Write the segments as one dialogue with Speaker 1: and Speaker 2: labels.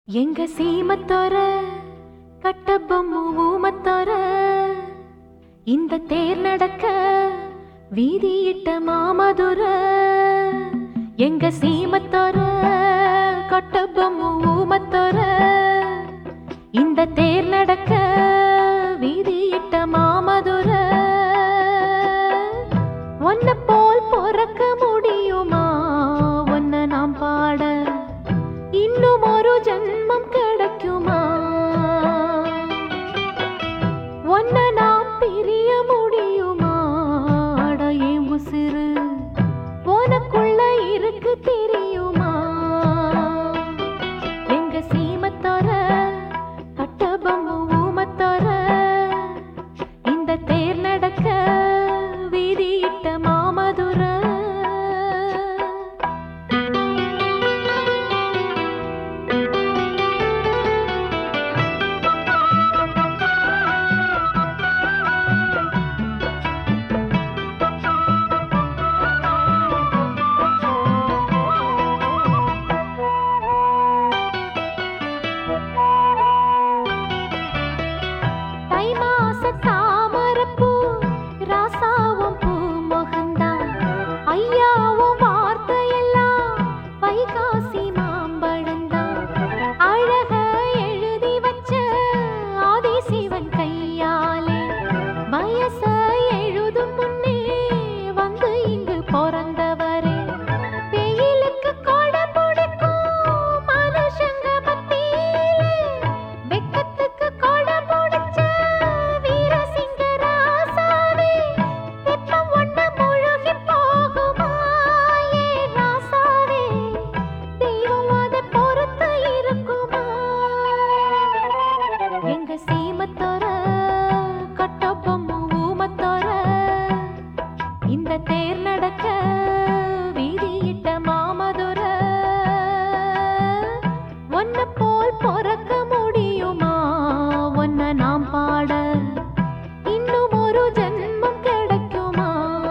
Speaker 1: எங்க சீமத்தோர கட்டபொம்மு ஊமத்தோர இந்த தேர் நடக்க வீதியிட்ட மாமதுர எங்க சீமத்தோர கட்டபொம்மு ஊமத்தோர இந்த தேர் நடக்க வீதியிட்ட மாமதுர ஒன்ன போல் பொறக்க முடியுமா ஒன்ன நாம் பாட இன்னும் ஒரு ஜன்மம் கிடைக்குமா ஒன்ன நாம் பிரிய முடியுமா அட என் உசிறு உனக்குள்ள இருக்கு தெரியுமா எங்க சீமத்தோர கட்டபொம்மு ஊமத்தோர இந்த தேர் நடக்க வீதியிட்ட மாமதுர தை மாச தாமரப்பூ ராசாவும் பூ மொகந்தான் ஐயாவும் வார்த்தையெல்லாம் வைகாசி மாம்பழந்தான் அழக எழுதி வச்ச ஆதிசிவன் கையாலே வயச எழுதும் முன்னே வந்து இங்கு பிறந்தவரே வெயிலுக்கு கொடை பிடிக்கும் மனுஷங்க மத்தியிலே வெக்கத்துக்கு கொடை பிடிச்ச வீரசிங்க ராசாவே வெப்பம் ஒண்ணு முழுகி போகுமா ஏ ராசாவே தெய்வம் அதை பொறுத்து இருக்குமா எங்க சீமத்தோர கட்டபொம்மு ஊமத்தோர இந்த தேர் நடக்க வீதியிட்ட மாமதுர ஒன்ன போல் பொறக்க முடியுமா ஒன்ன நாம் பாட இன்னும் ஒரு ஜன்மம் கிடைக்குமா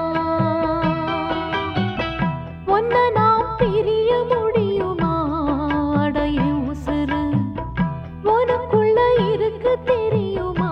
Speaker 1: ஒன்ன நாம் பிரிய முடியுமா அடைய உசுறு உனக்குள்ள இருக்கு தெரியுமா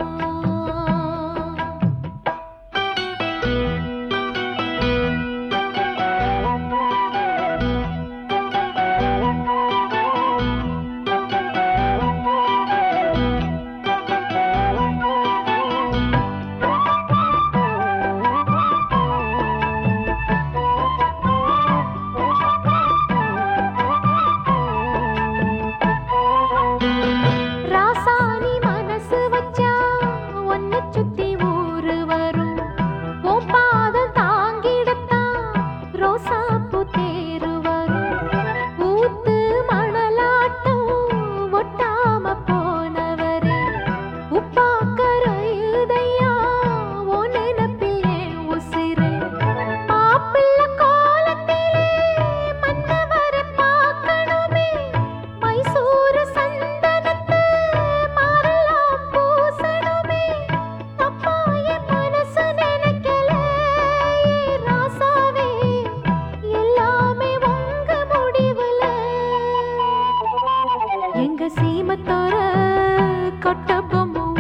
Speaker 1: ராசாணி மனசு வச்சா ஒன்ன சுத்தி ஊரு வரும் உன் பாதம் தாங்கிடத்தான் ரோசாப்பூ தேரு வரும் ஊத்து மணலாட்டம் ஒட்டாம போனவரே உப்பாக்கரையுதையா உன் நினப்பில் என் உசிரே மாப்பிள்ளை கோலத்திலே மன்னவரை பார்க்கணுமே மைசூரு சந்தனத்தை மாறலாம் பூசணுமே அப்பா என் மனசு நினைக்கல ஏ ராசாவே எல்லாமே உங்க முடிவுல எங்க சீமத்தோர கட்டபொம்மு